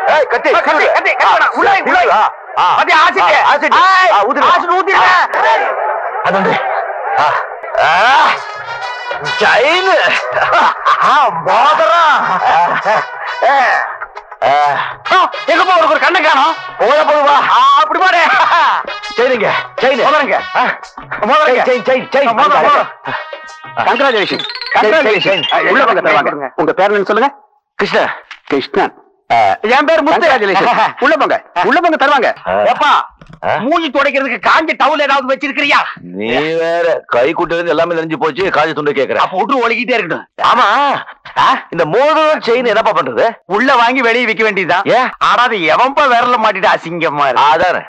ஏய், கட்டி, கட்டி, கீழே. கட்டி, கட்டி வேணாம். உள்ள வை, உள்ள வை. ஆ, ஆ. பாத்தி, ஆசிட். ஆ, ஆசிட். ஆய், ஆ, ஊத்திடுங்க. ஆசிட் ஊத்திடுங்க. அது வந்து ஆ, ஆ, செயின் ஆ, மோதிரம். ஆ, ஆ, எங்க போ உனக்கு ஒரு கண்ணை காணோம் போத போதுவா ஆ, அப்படி பாரு செயினுங்க செயின் மோதிரங்க. மோதிரங்க. செயின் செயின் செயின் ஆ, மோதிரம், மோதிரம். Congratulation Congratulations. உள்ள உள்ள போங்க போங்க, தருவாங்க உங்க பேர் என்ன சொல்லுங்க கிருஷ்ண கிருஷ்ணன் ஆ, என் பேர் முத்து Congratulations. உள்ள போங்க உள்ள போங்க தருவாங்க ஏப்பா ஆ? மூஞ்சி துடைக்கிறதுக்கு காஞ்ச டவுல் ஏதாவது வச்சிருக்கிறியா நீ வேற கை குட்டது எல்லாமே தெரிஞ்சு போச்சு காஜி துண்டு கேக்குற அப்ப விட்டு ஒழுகிட்டே இருக்கட்டும் ஆமா இந்த மோதிரம் செயின் என்னப்பா பண்றது உள்ள வாங்கி வெளியே விக்க வேண்டியதுதான் ஏன் ஆனா அது எவன்பா விரல மாட்டிட்டு அசிங்கமா இருக்கு அதானே